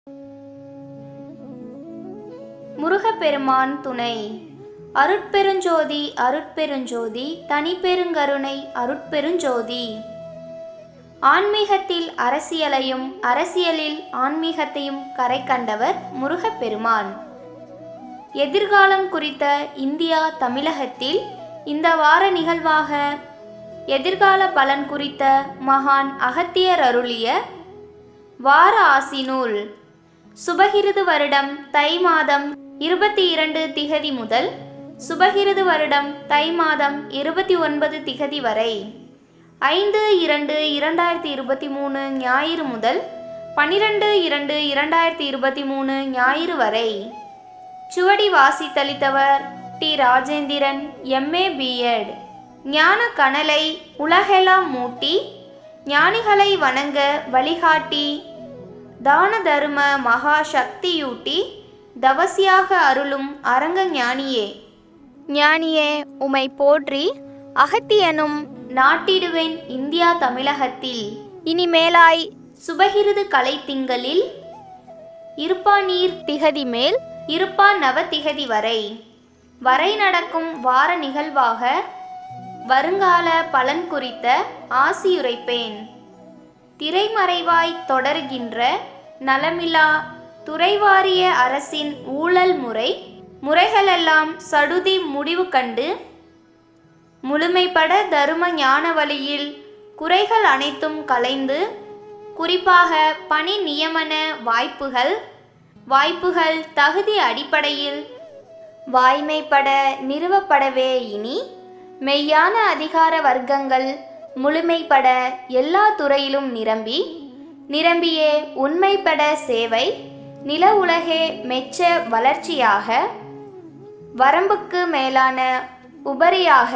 முருகப்பெருமான் துணை அருட்பெருஞ்சோதி அருட்பெருஞ்சோதி தனிப்பெருங்கருணை அருட்பெருஞ்சோதி ஆன்மீகத்தில் அரசியலையும் அரசியலில் ஆன்மீகத்தையும் கரை கண்டவர் முருகப்பெருமான் எதிர்காலம் குறித்த இந்தியா தமிழகத்தில் இந்த வார நிகழ்வாக எதிர்கால பலன் குறித்த மகான் அகத்தியர் அருளிய வார ஆசி நூல் சுபகிருது வருடம் தை மாதம் இருபத்தி இரண்டு திகதி முதல் சுபகிருது வருடம் தை மாதம் இருபத்தி ஒன்பது திகதி வரை ஐந்து இரண்டு இரண்டாயிரத்தி இருபத்தி மூணு ஞாயிறு முதல் பன்னிரெண்டு இரண்டு இரண்டாயிரத்தி இருபத்தி மூணு ஞாயிறு வரை சுவடி வாசித்தளித்தவர் டி ராஜேந்திரன் எம்ஏ பிஎட் ஞான கனலை உலகெல்லாம் மூட்டி ஞானிகளை வணங்க வழிகாட்டி தான தரும மகா சக்தியூட்டி தவசியாக அருளும் அரங்க ஞானியே ஞானியே உமை போற்றி அகத்தியனும் நாட்டிடுவேன் இந்தியா தமிழகத்தில் இனிமேலாய் சுபகிருது கலை திங்களில் இருப்பா நீர் திகதி மேல் இருப்பா நவ திகதி வரை வரை நடக்கும் வார நிகழ்வாக வருங்கால பலன் குறித்த ஆசியுரைப்பேன் திரைமறைவாய் தொடர்கின்ற நலமிலா துறைவாரிய அரசின் ஊழல் முறை முறைகளெல்லாம் சடுதி முடிவு கண்டு முழுமைப்பட தரும ஞான வழியில் குறைகள் அனைத்தும் கலைந்து குறிப்பாக பணி நியமன வாய்ப்புகள் வாய்ப்புகள் தகுதி அடிப்படையில் வாய்மைப்பட நிறுவப்படவே இனி மெய்யான அதிகார வர்க்கங்கள் முழுமைப்பட எல்லா துறையிலும் நிரம்பி நிரம்பியே உண்மைப்பட சேவை நில உலகே மெச்ச வளர்ச்சியாக வரம்புக்கு மேலான உபரியாக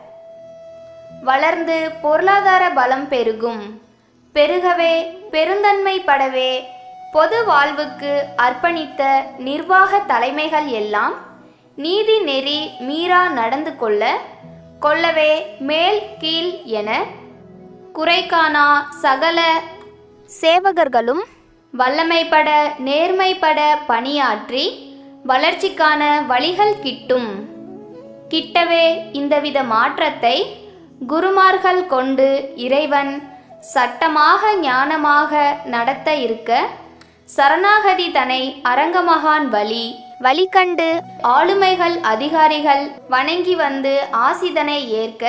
வளர்ந்து பொருளாதார பலம் பெருகும் பெருகவே பெருந்தன்மைப்படவே பொது வாழ்வுக்கு அர்ப்பணித்த நிர்வாக தலைமைகள் எல்லாம் நீதி நெறி மீறா நடந்து கொள்ள கொள்ளவே மேல் கீழ் என குறைகாணா சகல சேவகர்களும் வல்லமைப்பட நேர்மைப்பட பணியாற்றி வளர்ச்சிக்கான வழிகள் கிட்டும் கிட்டவே இந்தவித மாற்றத்தை குருமார்கள் கொண்டு இறைவன் சட்டமாக ஞானமாக நடத்த இருக்க சரணாகதி தனை அரங்கமகான் வழி வழிகண்டு ஆளுமைகள் அதிகாரிகள் வணங்கி வந்து ஆசிதனை ஏற்க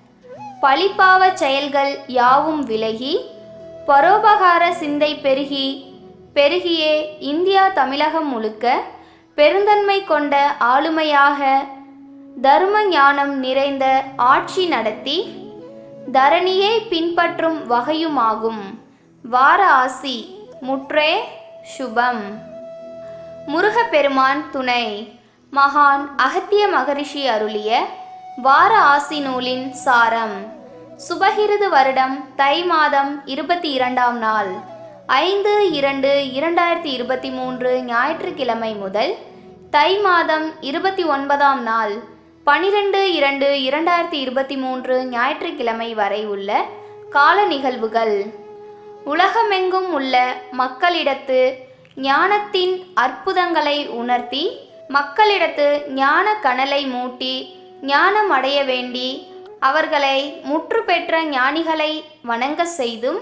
பழிப்பாவச் செயல்கள் யாவும் விலகி பரோபகார சிந்தை பெருகி பெருகியே இந்தியா தமிழகம் முழுக்க பெருந்தன்மை கொண்ட ஆளுமையாக தர்ம ஞானம் நிறைந்த ஆட்சி நடத்தி தரணியை பின்பற்றும் வகையுமாகும் வார ஆசி முற்றே சுபம் முருகப்பெருமான் துணை மகான் அகத்திய மகரிஷி அருளிய வார ஆசி நூலின் சாரம் சுபகிருது வருடம் தை மாதம் இருபத்தி இரண்டாம் நாள் ஐந்து இரண்டு இரண்டாயிரத்தி இருபத்தி மூன்று ஞாயிற்றுக்கிழமை முதல் தை மாதம் இருபத்தி ஒன்பதாம் நாள் பனிரெண்டு இரண்டு இரண்டாயிரத்தி இருபத்தி மூன்று ஞாயிற்றுக்கிழமை வரை உள்ள கால நிகழ்வுகள் உலகமெங்கும் உள்ள மக்களிடத்து ஞானத்தின் அற்புதங்களை உணர்த்தி மக்களிடத்து ஞான கனலை மூட்டி ஞானம் அடைய வேண்டி அவர்களை முற்று பெற்ற ஞானிகளை வணங்க செய்தும்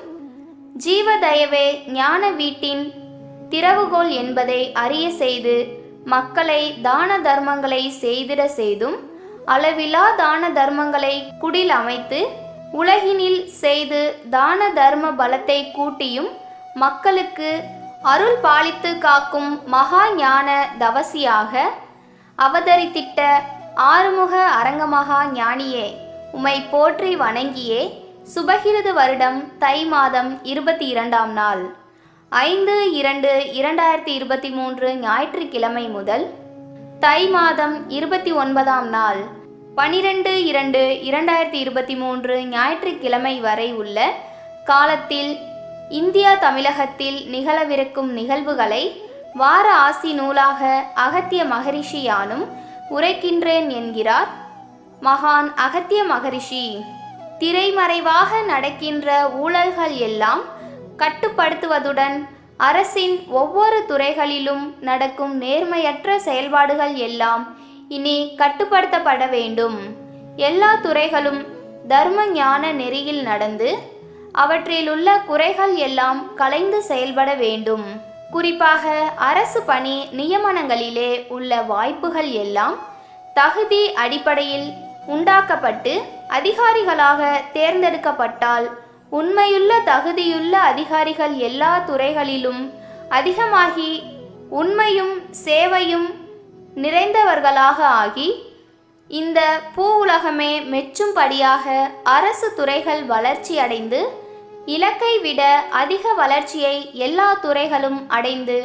ஜீவதயவே ஞான வீட்டின் திறவுகோல் என்பதை அறிய செய்து மக்களை தான தர்மங்களை செய்திட செய்தும் அளவிலா தான தர்மங்களை குடில் அமைத்து உலகினில் செய்து தான தர்ம பலத்தை கூட்டியும் மக்களுக்கு அருள் பாலித்து காக்கும் மகா ஞான தவசியாக அவதரித்திட்ட ஆறுமுக அரங்கமகா ஞானியே உமை போற்றி வணங்கியே சுபகிருது வருடம் தை மாதம் இருபத்தி இரண்டாம் நாள் ஐந்து இரண்டு இரண்டாயிரத்தி இருபத்தி மூன்று ஞாயிற்றுக்கிழமை முதல் தை மாதம் இருபத்தி ஒன்பதாம் நாள் பனிரெண்டு இரண்டு இரண்டாயிரத்தி இருபத்தி மூன்று ஞாயிற்றுக்கிழமை வரை உள்ள காலத்தில் இந்தியா தமிழகத்தில் நிகழவிருக்கும் நிகழ்வுகளை வார ஆசி நூலாக அகத்திய மகரிஷி யானும் உரைக்கின்றேன் என்கிறார் மகான் அகத்திய மகரிஷி திரைமறைவாக நடக்கின்ற ஊழல்கள் எல்லாம் கட்டுப்படுத்துவதுடன் அரசின் ஒவ்வொரு துறைகளிலும் நடக்கும் நேர்மையற்ற செயல்பாடுகள் எல்லாம் இனி கட்டுப்படுத்தப்பட வேண்டும் எல்லா துறைகளும் தர்ம ஞான நெறியில் நடந்து அவற்றிலுள்ள குறைகள் எல்லாம் கலைந்து செயல்பட வேண்டும் குறிப்பாக அரசு பணி நியமனங்களிலே உள்ள வாய்ப்புகள் எல்லாம் தகுதி அடிப்படையில் உண்டாக்கப்பட்டு அதிகாரிகளாக தேர்ந்தெடுக்கப்பட்டால் உண்மையுள்ள தகுதியுள்ள அதிகாரிகள் எல்லா துறைகளிலும் அதிகமாகி உண்மையும் சேவையும் நிறைந்தவர்களாக ஆகி இந்த பூ உலகமே மெச்சும்படியாக அரசு துறைகள் வளர்ச்சி அடைந்து இலக்கை விட அதிக வளர்ச்சியை எல்லா துறைகளும் அடைந்து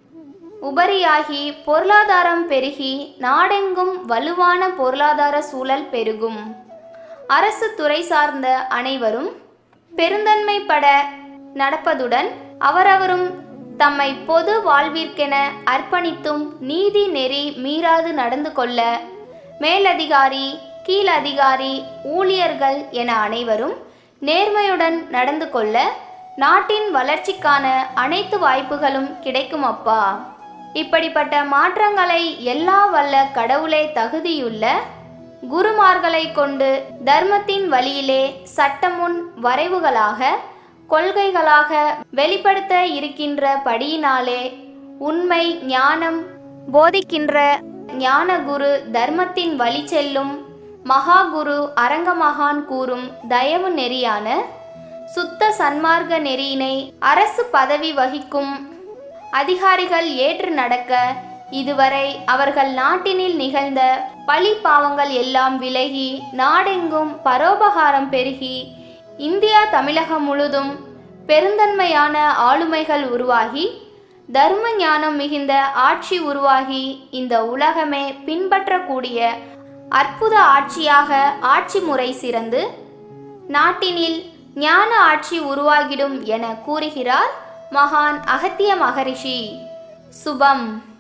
உபரியாகி பொருளாதாரம் பெருகி நாடெங்கும் வலுவான பொருளாதார சூழல் பெருகும் அரசு துறை சார்ந்த அனைவரும் பெருந்தன்மைப்பட நடப்பதுடன் அவரவரும் தம்மை பொது வாழ்விற்கென அர்ப்பணித்தும் நீதி நெறி மீறாது நடந்து கொள்ள மேலதிகாரி கீழதிகாரி ஊழியர்கள் என அனைவரும் நேர்மையுடன் நடந்து கொள்ள நாட்டின் வளர்ச்சிக்கான அனைத்து வாய்ப்புகளும் கிடைக்கும் அப்பா இப்படிப்பட்ட மாற்றங்களை எல்லா வல்ல கடவுளே தகுதியுள்ள குருமார்களை கொண்டு தர்மத்தின் வழியிலே சட்டமுன் வரைவுகளாக கொள்கைகளாக வெளிப்படுத்த இருக்கின்ற படியினாலே உண்மை ஞானம் போதிக்கின்ற ஞானகுரு தர்மத்தின் வழி செல்லும் மகாகுரு அரங்கமகான் கூறும் தயவு நெறியான சுத்த சன்மார்க்க நெறியினை அரசு பதவி வகிக்கும் அதிகாரிகள் ஏற்று நடக்க இதுவரை அவர்கள் நாட்டினில் நிகழ்ந்த பழி பாவங்கள் எல்லாம் விலகி நாடெங்கும் பரோபகாரம் பெருகி இந்தியா தமிழகம் முழுதும் பெருந்தன்மையான ஆளுமைகள் உருவாகி தர்ம ஞானம் மிகுந்த ஆட்சி உருவாகி இந்த உலகமே பின்பற்றக்கூடிய அற்புத ஆட்சியாக ஆட்சி முறை சிறந்து நாட்டினில் ஞான ஆட்சி உருவாகிடும் என கூறுகிறார் மகான் அகத்திய மகரிஷி சுபம்